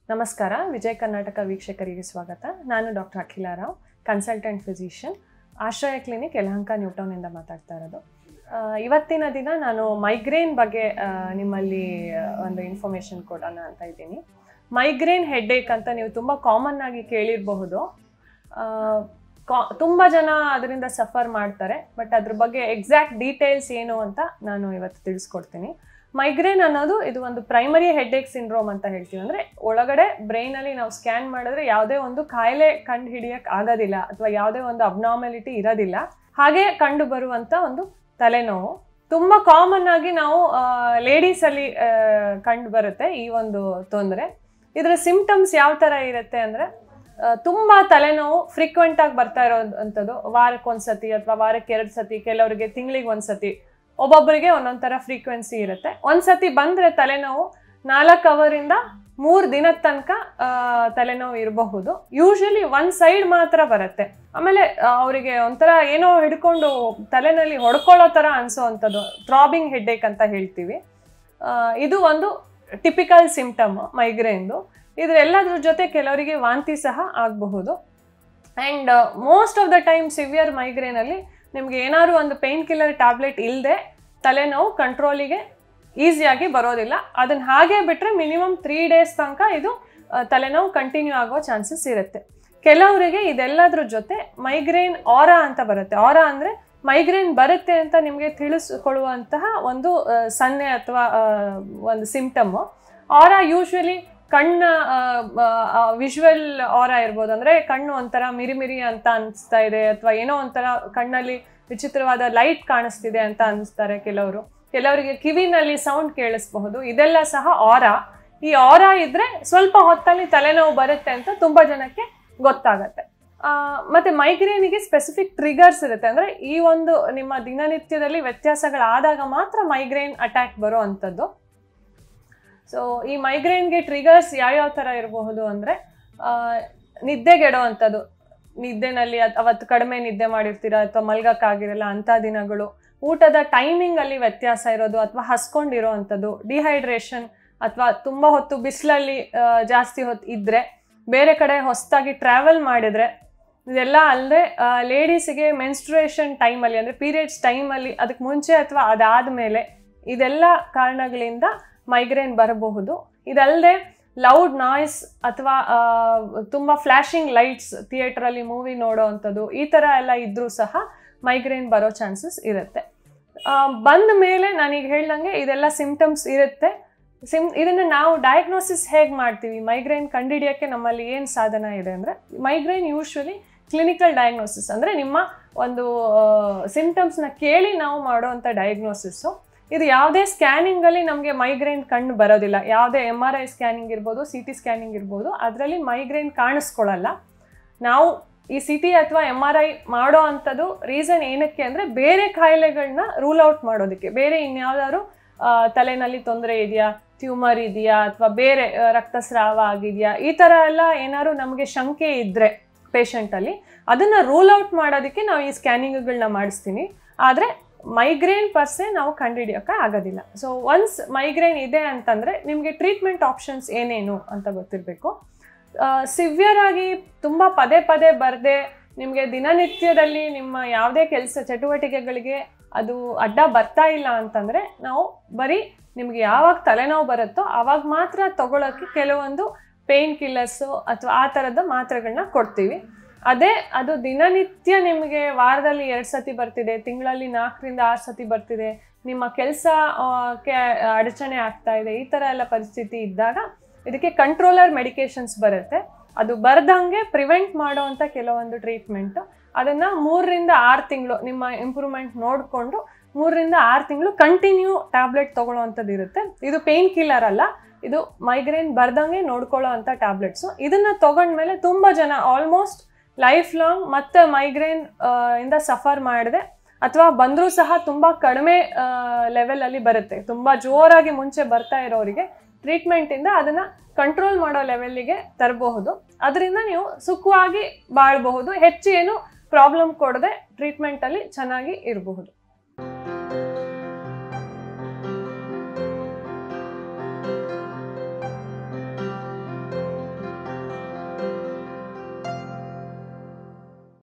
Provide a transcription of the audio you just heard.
ನಮಸ್ಕಾರ ವಿಜಯ ಕರ್ನಾಟಕ ವೀಕ್ಷಕರಿಗೆ ಸ್ವಾಗತ ನಾನು doctor Akhila Rao consultant physician Ashraya clinic Yelahanka ನ್ಯೂಟೌನಿಂದ ಮಾತಾಡ್ತಾ ಇರೋದು ಆ, ಇವತ್ತಿನ ದಿನ ನಾನು ಮೈಗ್ರೇನ್ ಬಗ್ಗೆ ಆ, ನಿಮ್ಮಲ್ಲಿ ಆ, ಒಂದು ಇನ್ಫಾರ್ಮೇಷನ್ ಕೊಡೋಣ ಅಂತ ಇದ್ದೀನಿ ಮೈಗ್ರೇನ್ ಹೆಡ್ಏಕ್ ಅಂತ ನೀವು ತುಂಬ ಕಾಮನ್ ಆಗಿ ಕೇಳಿರಬಹುದು ಕಾ- ತುಂಬ ಜನ ಅದರಿಂದ ಸಫರ್ ಮಾಡ್ತಾರೆ ಬಟ್ ಅದ್ರ ಬಗ್ಗೆ ಎಕ್ಸಾಕ್ಟ್ ಡೀಟೇಲ್ಸ್ ಏನು ಅಂತ ನಾನು ಇವತ್ತು ತಿಳಿಸ್ಕೊಡ್ತೀನಿ ಮೈಗ್ರೇನ್ ಅನ್ನೋದು ಇದು ಒಂದು ಪ್ರೈಮರಿ ಹೆಡ್ಏಕ್ ಸಿಂಡ್ರೋಮ್ ಅಂತ ಹೇಳ್ತೀವಿ ಅಂದ್ರೆ ಒಳಗಡೆ ಬ್ರೈನ್ ಅಲ್ಲಿ ನಾವು ಸ್ಕ್ಯಾನ್ ಮಾಡಿದ್ರೆ ಯಾವುದೇ ಒಂದು ಕಾಯಿಲೆ ಕಂಡು ಹಿಡಿಯಕ್ ಆಗೋದಿಲ್ಲ ಅಥವಾ ಯಾವುದೇ ಒಂದು ಅಬ್ನಾರ್ಮಾಲಿಟಿ ಇರೋದಿಲ್ಲ ಹಾಗೆ ಕಂಡು ಬರುವಂತ ಒಂದು ತಲೆನೋವು ತುಂಬಾ ಕಾಮನ್ ಆಗಿ ನಾವು ಲೇಡೀಸ್ ಅಲ್ಲಿ ಕಂಡು ಬರುತ್ತೆ ಈ ಒಂದು ತೊಂದರೆ ಇದರ ಸಿಂಪ್ಟಮ್ಸ್ ಯಾವ ತರ ಇರುತ್ತೆ ಅಂದ್ರೆ ಆ, ತುಂಬಾ ತಲೆನೋವು ಫ್ರೀಕ್ವೆಂಟ್ ಆಗಿ ಬರ್ತಾ ಇರೋವಂಥದ್ದು ವಾರಕ್ಕೆ ಒಂದ್ಸತಿ ಅಥವಾ ವಾರಕ್ಕೆ ಎರಡು ಸತಿ ಕೆಲವರಿಗೆ ತಿಂಗಳಿಗೆ ಒಂದ್ಸತಿ ಒಬ್ಬೊಬ್ಬರಿಗೆ ಒಂದೊಂದ್ ತರ ಫ್ರೀಕ್ವೆನ್ಸಿ ಇರುತ್ತೆ ಒಂದ್ಸತಿ ಬಂದ್ರೆ ತಲೆನೋವು ನಾಲ್ಕು ಅವರಿಂದ ಮೂರು ದಿನದ ತನಕ ಆ, ತಲೆನೋವು ಇರಬಹುದು ಯೂಶಲಿ ಒನ್ ಸೈಡ್ ಮಾತ್ರ ಬರುತ್ತೆ ಆಮೇಲೆ ಆ, ಅವರಿಗೆ ಒಂಥರ ಏನೋ ಹಿಡ್ಕೊಂಡು ತಲೆನಲ್ಲಿ ಹೊಡ್ಕೊಳ್ಳೋ ತರ ಅನ್ಸೋವಂಥದ್ದು ಥ್ರಾಬಿಂಗ್ ಹೆಡ್ಏಕ್ ಅಂತ ಹೇಳ್ತೀವಿ ಆ, ಇದು ಒಂದು ಟಿಪಿಕಲ್ ಸಿಂಪ್ಟಮ್ ಮೈಗ್ರೇನ್ದು ಇದ್ರೆಲ್ಲದ್ರ ಜೊತೆ ಕೆಲವರಿಗೆ ವಾಂತಿ ಸಹ ಆಗಬಹುದು and most of the time severe ಮೈಗ್ರೇನಲ್ಲಿ ನಿಮ್ಗೆ ಏನಾದ್ರು ಒಂದು ಪೇನ್ ಕಿಲ್ಲರ್ ಟ್ಯಾಬ್ಲೆಟ್ ಇಲ್ಲದೆ ತಲೆನೋವು ಕಂಟ್ರೋಲಿಗೆ ಈಸಿಯಾಗಿ ಬರೋದಿಲ್ಲ ಅದನ್ನ ಹಾಗೆ ಬಿಟ್ಟರೆ ಮಿನಿಮಮ್ ತ್ರೀ ಡೇಸ್ ತನಕ ಇದು ಆ, ತಲೆನೋವು ಕಂಟಿನ್ಯೂ ಆಗೋ ಚಾನ್ಸಸ್ ಇರುತ್ತೆ ಕೆಲವರಿಗೆ ಇದೆಲ್ಲದ್ರ ಜೊತೆ ಮೈಗ್ರೇನ್ ಆರ ಅಂತ ಬರುತ್ತೆ ಆರ ಅಂದರೆ ಮೈಗ್ರೇನ್ ಬರುತ್ತೆ ಅಂತ ನಿಮಗೆ ತಿಳಿಸ್ಕೊಡುವಂತಹ ಒಂದು ಆ, ಸನ್ನೆ ಅಥವಾ ಆ, ಒಂದು ಸಿಂಪ್ಟಮ್ಮು ಆರ ಯೂಶ್ವಲಿ ಕಣ್ಣ ವಿಜುವಲ್ ಆರ ಇರ್ಬೋದು ಅಂದ್ರೆ ಕಣ್ಣು ಒಂಥರ ಮಿರಿ ಮಿರಿ ಅಂತ ಅನಿಸ್ತಾ ಇದೆ ಅಥವಾ ಏನೋ ಒಂಥರ ಕಣ್ಣಲ್ಲಿ ವಿಚಿತ್ರವಾದ ಲೈಟ್ ಕಾಣಿಸ್ತಿದೆ ಅಂತ ಅನಿಸ್ತಾರೆ ಕೆಲವರು ಕೆಲವರಿಗೆ ಕಿವಿನಲ್ಲಿ ಸೌಂಡ್ ಕೇಳಿಸಬಹುದು ಇದೆಲ್ಲ ಸಹ ಆರ ಈ ಆರ ಇದ್ರೆ ಸ್ವಲ್ಪ ಹೊತ್ತಲ್ಲಿ ತಲೆನೋವು ಬರುತ್ತೆ ಅಂತ ತುಂಬಾ ಜನಕ್ಕೆ ಗೊತ್ತಾಗತ್ತೆ ಆ, ಮತ್ತೆ ಮೈಗ್ರೇನಿಗೆ ಸ್ಪೆಸಿಫಿಕ್ ಟ್ರಿಗರ್ಸ್ ಇರುತ್ತೆ ಅಂದ್ರೆ ಈ ಒಂದು ನಿಮ್ಮ ದಿನನಿತ್ಯದಲ್ಲಿ ವ್ಯತ್ಯಾಸಗಳಾದಾಗ ಮಾತ್ರ ಮೈಗ್ರೇನ್ ಅಟ್ಯಾಕ್ ಬರೋ ಅಂಥದ್ದು ಸೊ ಈ ಮೈಗ್ರೇನ್ಗೆ ಟ್ರಿಗರ್ಸ್ ಯಾವ್ಯಾವ ಥರ ಇರಬಹುದು ಅಂದರೆ ನಿದ್ದೆಗೆಡುವಂಥದ್ದು ನಿದ್ದೆನಲ್ಲಿ ಅತ್- ಅವತ್ತು ಕಡಿಮೆ ನಿದ್ದೆ ಮಾಡಿರ್ತೀರಾ ಅಥವಾ ಮಲ್ಗಕ್ಕಾಗಿರಲ್ಲ ಅಂಥ ದಿನಗಳು ಊಟದ ಟೈಮಿಂಗ್ ಅಲ್ಲಿ ವ್ಯತ್ಯಾಸ ಇರೋದು ಅಥವಾ ಹಸ್ಕೊಂಡಿರೋ ಅಂಥದ್ದು ಡಿಹೈಡ್ರೇಷನ್ ಅಥವಾ ತುಂಬ ಹೊತ್ತು ಬಿಸಿಲಲ್ಲಿ ಜಾಸ್ತಿ ಹೊತ್ತು ಇದ್ದರೆ ಬೇರೆ ಕಡೆ ಹೊಸದಾಗಿ ಟ್ರಾವೆಲ್ ಮಾಡಿದರೆ ಇದೆಲ್ಲ ಅಲ್ಲದೆ ಲೇಡೀಸಿಗೆ ಮೆನ್ಸ್ಟ್ರೇಷನ್ ಟೈಮಲ್ಲಿ ಅಂದರೆ ಪೀರಿಯಡ್ಸ್ ಟೈಮಲ್ಲಿ ಅದಕ್ಕೆ ಮುಂಚೆ ಅಥವಾ ಅದಾದಮೇಲೆ ಇದೆಲ್ಲ ಕಾರಣಗಳಿಂದ ಮೈಗ್ರೇನ್ ಬರಬಹುದು ಇದಲ್ಲದೆ ಲೌಡ್ ನಾಯ್ಸ್ ಅಥವಾ ತುಂಬ ಫ್ಲ್ಯಾಶಿಂಗ್ ಲೈಟ್ಸ್ ಥಿಯೇಟ್ರಲ್ಲಿ ಮೂವಿ ನೋಡೋ ಅಂಥದ್ದು ಈ ಥರ ಎಲ್ಲ ಇದ್ರೂ ಸಹ ಮೈಗ್ರೇನ್ ಬರೋ ಚಾನ್ಸಸ್ ಇರುತ್ತೆ ಆ, ಬಂದ ಮೇಲೆ ನಾನೀಗ ಹೇಳ್ದಂಗೆ ಇದೆಲ್ಲ ಸಿಂಪ್ಟಮ್ಸ್ ಇರುತ್ತೆ ಸಿಮ್ ಇದನ್ನು ನಾವು ಡಯಾಗ್ನೋಸಿಸ್ ಹೇಗೆ ಮಾಡ್ತೀವಿ ಮೈಗ್ರೇನ್ ಕಂಡುಹಿಡಿಯೋಕ್ಕೆ ನಮ್ಮಲ್ಲಿ ಏನು ಸಾಧನ ಇದೆ ಅಂದರೆ ಮೈಗ್ರೇನ್ ಯೂಶ್ವಲಿ ಕ್ಲಿನಿಕಲ್ ಡಯಾಗ್ನೋಸಿಸ್ ಅಂದರೆ ನಿಮ್ಮ ಒಂದು ಸಿಂಪ್ಟಮ್ಸ್ನ ಕೇಳಿ ನಾವು ಮಾಡೋವಂಥ ಡಯಾಗ್ನೋಸಿಸ್ಸು ಇದು ಯಾವುದೇ ಸ್ಕ್ಯಾನಿಂಗಲ್ಲಿ ನಮಗೆ ಮೈಗ್ರೇನ್ ಕಣ್ಣು ಬರೋದಿಲ್ಲ ಯಾವುದೇ ಎಮ್ ಆರ್ ಐ ಸ್ಕ್ಯಾನಿಂಗ್ ಇರ್ಬೋದು ಸಿ ಟಿ ಸ್ಕ್ಯಾನಿಂಗ್ ಇರ್ಬೋದು ಅದರಲ್ಲಿ ಮೈಗ್ರೇನ್ ಕಾಣಿಸ್ಕೊಳ್ಳಲ್ಲ ನಾವು ಈ ಸಿ ಟಿ ಅಥವಾ ಎಮ್ ಆರ್ ಐ ಮಾಡೋ ಅಂಥದ್ದು ರೀಸನ್ ಏನಕ್ಕೆ ಅಂದರೆ ಬೇರೆ ಕಾಯಿಲೆಗಳನ್ನ ರೂಲ್ ಔಟ್ ಮಾಡೋದಕ್ಕೆ ಬೇರೆ ಇನ್ಯಾವ್ದಾದ್ರು ಆ, ತಲೆನಲ್ಲಿ ತೊಂದರೆ ಇದೆಯಾ ಟ್ಯೂಮರ್ ಇದೆಯಾ ಅಥವಾ ಬೇರೆ ಆ, ರಕ್ತಸ್ರಾವ ಆಗಿದೆಯಾ ಈ ಥರ ಎಲ್ಲ ಏನಾದ್ರು ನಮಗೆ ಶಂಕೆ ಇದ್ದರೆ ಪೇಷಂಟಲ್ಲಿ ಅದನ್ನು ರೂಲ್ ಔಟ್ ಮಾಡೋದಕ್ಕೆ ನಾವು ಈ ಸ್ಕ್ಯಾನಿಂಗ್ಗಳನ್ನ ಮಾಡಿಸ್ತೀನಿ ಆದರೆ ಮೈಗ್ರೇನ್ ಪರ್ಸೆ ನಾವು ಕಂಡುಹಿಡಿಯೋಕೆ ಆಗೋದಿಲ್ಲ ಸೊ ಒನ್ಸ್ ಮೈಗ್ರೇನ್ ಇದೆ ಅಂತಂದರೆ ನಿಮಗೆ ಟ್ರೀಟ್ಮೆಂಟ್ ಆಪ್ಷನ್ಸ್ ಏನೇನು ಅಂತ ಗೊತ್ತಿರಬೇಕು ಸಿವಿಯರ್ ಆಗಿ ತುಂಬ ಪದೇ ಪದೇ ಬರದೆ ನಿಮಗೆ ದಿನನಿತ್ಯದಲ್ಲಿ ನಿಮ್ಮ ಯಾವುದೇ ಕೆಲಸ ಚಟುವಟಿಕೆಗಳಿಗೆ ಅದು ಅಡ್ಡ ಬರ್ತಾ ಇಲ್ಲ ಅಂತಂದರೆ ನಾವು ಬರೀ ನಿಮಗೆ ಯಾವಾಗ ತಲೆನೋವು ಬರುತ್ತೋ ಆವಾಗ ಮಾತ್ರ ತಗೊಳ್ಳೋಕ್ಕೆ ಕೆಲವೊಂದು ಪೇನ್ ಕಿಲ್ಲರ್ಸು ಅಥವಾ ಆ ಥರದ ಮಾತ್ರೆಗಳನ್ನ ಕೊಡ್ತೀವಿ ಅದೇ ಅದು ದಿನನಿತ್ಯ ನಿಮಗೆ ವಾರದಲ್ಲಿ ಎರಡು ಸತಿ ಬರ್ತಿದೆ ತಿಂಗಳಲ್ಲಿ ನಾಲ್ಕರಿಂದ ಆರು ಸತಿ ಬರ್ತಿದೆ ನಿಮ್ಮ ಕೆಲಸಕ್ಕೆ ಅಡಚಣೆ ಆಗ್ತಾ ಇದೆ ಈ ಥರ ಎಲ್ಲ ಪರಿಸ್ಥಿತಿ ಇದ್ದಾಗ ಇದಕ್ಕೆ ಕಂಟ್ರೋಲರ್ ಮೆಡಿಕೇಶನ್ಸ್ ಬರುತ್ತೆ ಅದು ಬರ್ದಂಗೆ ಪ್ರಿವೆಂಟ್ ಮಾಡುವಂಥ ಕೆಲವೊಂದು ಟ್ರೀಟ್ಮೆಂಟ್ ಅದನ್ನು ಮೂರರಿಂದ ಆರು ತಿಂಗಳು ನಿಮ್ಮ ಇಂಪ್ರೂವ್ಮೆಂಟ್ ನೋಡಿಕೊಂಡು ಮೂರರಿಂದ ಆರು ತಿಂಗಳು ಕಂಟಿನ್ಯೂ ಟ್ಯಾಬ್ಲೆಟ್ ತೊಗೊಳ್ಳೋವಂಥದ್ದು ಇರುತ್ತೆ ಇದು ಪೇನ್ ಕಿಲ್ಲರ್ ಅಲ್ಲ ಇದು ಮೈಗ್ರೇನ್ ಬರ್ದಂಗೆ ನೋಡ್ಕೊಳ್ಳೋ ಅಂಥ ಟ್ಯಾಬ್ಲೆಟ್ಸು ಇದನ್ನು ತೊಗೊಂಡ್ಮೇಲೆ ತುಂಬ ಜನ ಆಲ್ಮೋಸ್ಟ್ ಲೈಫ್ ಲಾಂಗ್ ಮತ್ತೆ ಮೈಗ್ರೇನ್ ಇಂದ ಸಫರ್ ಮಾಡಿದೆ ಅಥವಾ ಬಂದರೂ ಸಹ ತುಂಬ ಕಡಿಮೆ ಲೆವೆಲಲ್ಲಿ ಬರುತ್ತೆ ತುಂಬ ಜೋರಾಗಿ ಮುಂಚೆ ಬರ್ತಾ ಇರೋರಿಗೆ ಟ್ರೀಟ್ಮೆಂಟಿಂದ ಅದನ್ನು ಕಂಟ್ರೋಲ್ ಮಾಡೋ ಲೆವೆಲ್ಲಿಗೆ ತರಬಹುದು ಅದರಿಂದ ನೀವು ಸುಖವಾಗಿ ಬಾಳಬಹುದು ಹೆಚ್ಚು ಏನು ಪ್ರಾಬ್ಲಮ್ ಕೊಡದೆ ಟ್ರೀಟ್ಮೆಂಟಲ್ಲಿ ಚೆನ್ನಾಗಿ ಇರಬಹುದು